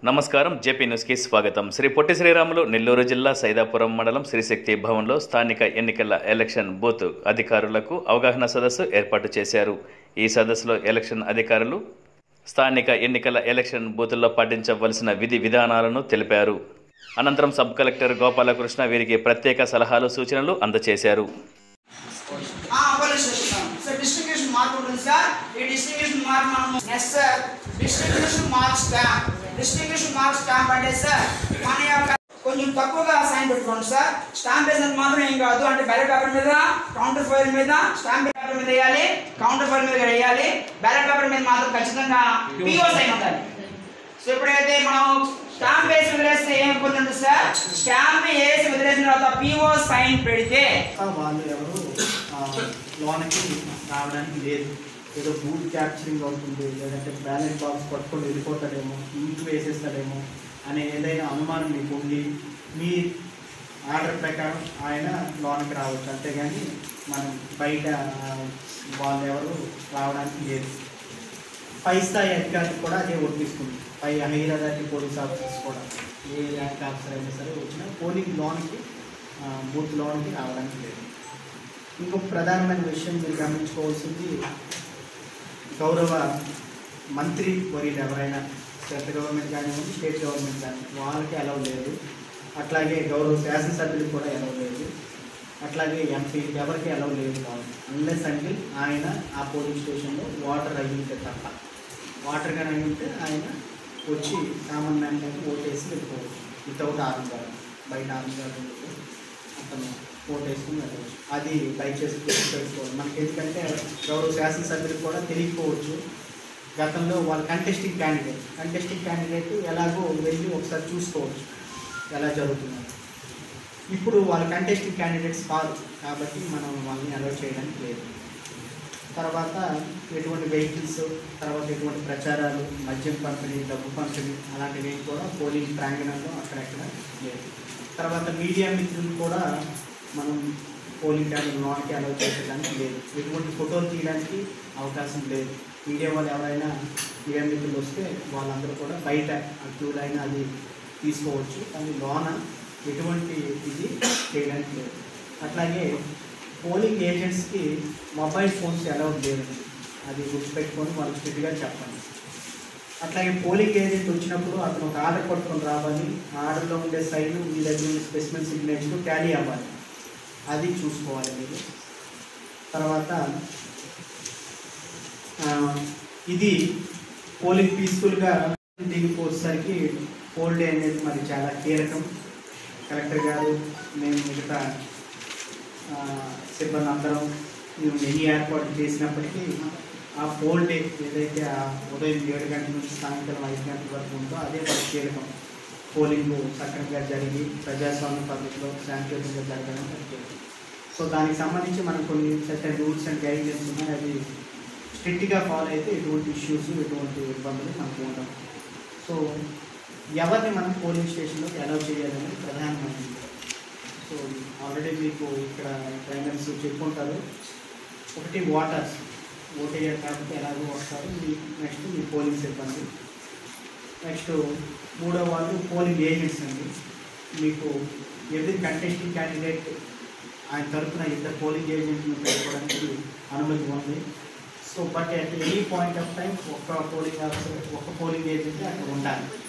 నమస్కారం జేపీ న్యూస్కి స్వాగతం శ్రీ పొట్టి శ్రీరాములు నెల్లూరు జిల్లా సైదాపురం మండలం శ్రీశక్తి భవన్లో స్థానిక ఎన్నికల ఎలక్షన్ బూత్ అధికారులకు అవగాహన సదస్సు ఏర్పాటు చేశారు ఈ సదస్సులో ఎలక్షన్ అధికారులు స్థానిక ఎన్నికల ఎలక్షన్ బూతుల్లో పాటించవలసిన విధి విధానాలను తెలిపారు అనంతరం సబ్ కలెక్టర్ గోపాలకృష్ణ వీరికి ప్రత్యేక సలహాలు సూచనలు అందజేశారు ఆ, police station sir distribution mark ఉంటుంది సార్ ఈ డిస్ట్రిబ్యూషన్ మార్క్ మనం yes sir distribution mark stamp distribution mark stamp అంటే సార్ మన యొక్క కొంచెం తక్కువగా సైన్ పెట్టుకోండి సార్ స్టాంప్ వేసినంత మాత్రం ఏం కాదు అంటే బ్యాలెట్ పేపర్ మీద కౌంటర్ ఫైల్ మీద స్టాంప్ పేపర్ మీద వేయాలి కౌంటర్ ఫైల్ మీద వేయాలి బ్యాలెట్ పేపర్ మీద మాత్రం ఖచ్చితంగా పిఓ సైన్ ఉండాలి సో ఎప్పుడైతే మనం స్టాంప్ వేసి వదిలేస్తే ఏమైపోతుంది సార్ స్టాంప్ వేసి వదిలేసిన తర్వాత పిఓ సైన్ పెడితే వాళ్ళు ఎవరు ఆ, లోనకి రావడానికి లేదు ఏదో బూత్ క్యాప్చరింగ్ అవుతుంది లేదంటే బ్యాలెట్ బాక్స్ పట్టుకొని వెళ్ళిపోతాడేమో ఇంటి వేసేస్తాడేమో అనే ఏదైనా అనుమానం మీకు ఉండి మీ ఆర్డర్ ప్రకారం ఆయన లోనకి రావచ్చు అంతేగాని మనం బయట ఆ, వాళ్ళు ఎవరు రావడానికి లేదు పై స్థాయి అధికారికి కూడా అదే వర్తిస్తుంది పై హైయర్ అథారిటీ పోలీస్ ఆఫీసర్స్ కూడా ఏ ర్యాంక్ ఆఫీసర్ అయినా సరే వచ్చినా పోలింగ్ లోన్కి ఆ, బూత్ లోన్కి రావడానికి లేదు ఇంకొక ప్రధానమైన విషయం మీరు గమనించుకోవాల్సింది గౌరవ మంత్రి వర్యులు ఎవరైనా సెంట్రల్ గవర్నమెంట్ కానివ్వండి స్టేట్ గవర్నమెంట్ కానీ వాళ్ళకి అలవ్ లేదు అట్లాగే గౌరవ శాసనసభ్యులకు కూడా అలవ్ లేదు అట్లాగే ఎంపీ ఎవరికి అలవ్ లేదు కావాలి అన్లెస్ అంటే ఆయన ఆ పోలింగ్ స్టేషన్లో వాటర్ అయి ఉంటే తప్ప వాటర్ కానీ అయి ఉంటే ఆయన వచ్చి కామన్ మ్యాన్ కానీ ఓటేసి వెళ్ళిపోవచ్చు వితౌట్ ఆర్మ్ గారు బయట ఆర్మ్ గారు అతను ఓటేసుకుని వెళ్ళవచ్చు అది దయచేసి తెలుసుకోవాలి మనకి ఎందుకంటే గౌరవ శాసనసభ్యులకు కూడా తెలియకపోవచ్చు గతంలో వాళ్ళ కంటెస్టింగ్ క్యాండిడేట్ కంటెస్టింగ్ క్యాండిడేట్ ఎలాగో వెళ్ళి ఒకసారి చూసుకోవచ్చు ఎలా జరుగుతుందో ఇప్పుడు వాళ్ళ కంటెస్టింగ్ క్యాండిడేట్స్ కాదు కాబట్టి మనం వాళ్ళని అలౌ చేయడానికి లేదు తర్వాత ఎటువంటి వెహికల్స్ తర్వాత ఎటువంటి ప్రచారాలు మద్యం పంపిణీ డబ్బు పంపిణీ అలాంటివి ఏం కూడా పోలింగ్ ప్రాంగణంలో అక్కడక్కడ లేదు తర్వాత మీడియా మిత్రులు కూడా మనం పోలింగ్ క్యాండిల్ లోనికి అలౌ చేసేదానికి లేదు ఎటువంటి ఫోటోలు తీయడానికి అవకాశం లేదు మీడియా వాళ్ళు ఎవరైనా మీడియా మిత్రులు వస్తే వాళ్ళందరూ కూడా బయట క్యూ లైన్ అది తీసుకోవచ్చు కానీ లోన ఎటువంటి ఇది చేయడానికి లేదు అట్లాగే పోలింగ్ ఏజెంట్స్కి మొబైల్ ఫోన్స్ అలౌడ్ లేదండి అది గుర్తుపెట్టుకొని వాళ్ళు స్ట్రిక్ట్గా చెప్పండి అట్లాగే పోలింగ్ ఏజెంట్ వచ్చినప్పుడు అతను ఒక ఆర్డర్ పట్టుకొని రావాలి ఆ ఆర్డర్లో ఉండే సైన్ మీ దగ్గర ఉండే స్పెసిమెన్ సిగ్నేచర్ ట్యాలీ అవ్వాలి అది చూసుకోవాలి మీరు తర్వాత ఆ, ఇది పోలింగ్ పీస్ఫుల్గా దీనికి వచ్చేసరికి పోల్ డే అనేది మరి చాలా కీలకం కలెక్టర్ గారు మేము మిగతా ఆ, సిబ్బంది అందరం మేము ఎన్ని ఏర్పాట్లు చేసినప్పటికీ ఆ పోల్ డే ఏదైతే ఆ ఉదయం ఏడు గంటల నుంచి సాయంత్రం ఐదు గంటల వరకు ఉందో అదే మరి కీలకం పోలింగ్ సక్రమంగా జరిగి ప్రజాస్వామ్య పద్ధతిలో శాంతియుతంగా జరగడం అది కీలకం. సో దానికి సంబంధించి మనం కొన్ని సర్టన్ రూల్స్ అండ్ గైడ్లైన్స్ ఉన్నాయి అవి స్ట్రిక్ట్గా ఫాలో అయితే ఎటువంటి ఇష్యూస్ ఎటువంటి ఇబ్బందులు మనకు ఉండవు సో ఎవరిని మనం పోలింగ్ స్టేషన్లోకి అలౌ చేయాలనేది ప్రధానమైనది సో ఆల్రెడీ మీకు ఇక్కడ ట్రైనర్స్ చెప్పుకుంటారు ఒకటి వాటర్స్ ఓట్ అయ్యారు కాబట్టి ఎలాగో వస్తారు మీ నెక్స్ట్ మీ పోలింగ్ సిబ్బంది నెక్స్ట్ మూడో వాళ్ళు పోలింగ్ ఏజెంట్స్ అండి మీకు ఎవరి కంటెస్టింగ్ క్యాండిడేట్ ఆయన తరఫున ఇద్దరు పోలింగ్ ఏజెంట్ని పెట్టుకోవడానికి అనుమతి ఉంది so but at any point of time ఒక్క పోలింగ్ ఆఫీసర్ ఒక్క పోలింగ్ ఏజెంట్ అక్కడ ఉండాలి